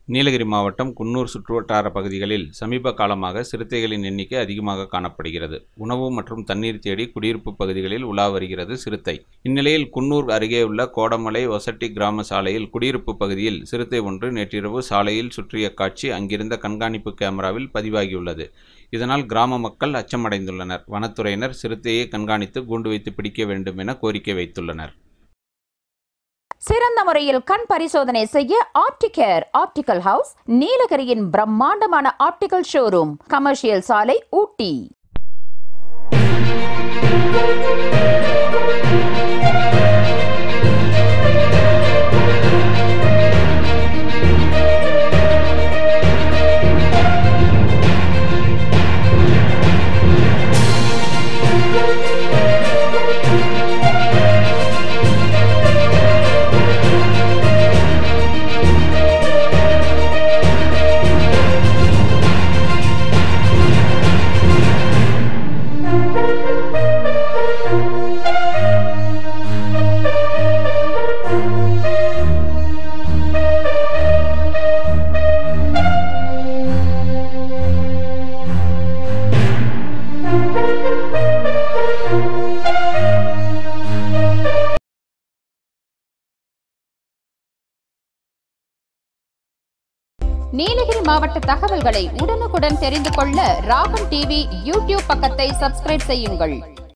நீலகிரி மாவட்டம் குன்னூர் சுற்றுவட்டார பகுதிகளில் சமீப காலமாக சிறுத்தைகளின் எண்ணிக்கை அதிகமாக காணப்படுகிறது உணவு மற்றும் தண்ணீர் தேடி குடியிருப்பு பகுதிகளில் உலா வருகிறது சிறுத்தை இந்நிலையில் குன்னூர் அருகே உள்ள கோடமலை ஒசட்டி கிராம சாலையில் குடியிருப்பு பகுதியில் சிறுத்தை ஒன்று நேற்றிரவு சாலையில் சுற்றிய காட்சி அங்கிருந்த கண்காணிப்பு கேமராவில் பதிவாகியுள்ளது இதனால் கிராம மக்கள் அச்சமடைந்துள்ளனர் வனத்துறையினர் சிறுத்தையை கண்காணித்து கூண்டு வைத்து பிடிக்க வேண்டும் என கோரிக்கை வைத்துள்ளனர் சிறந்த முறையில் கண் பரிசோதனை செய்ய ஆப்டிகேர் ஆப்டிகல் ஹவுஸ் நீலகிரியின் பிரம்மாண்டமான ஆப்டிகல் ஷோரூம் கமர்ஷியல் சாலை ஊட்டி நீலகிரி மாவட்ட தகவல்களை உடனுக்குடன் தெரிந்து கொள்ள ராகம் டிவி யூடியூப் பக்கத்தை சப்ஸ்கிரைப் செய்யுங்கள்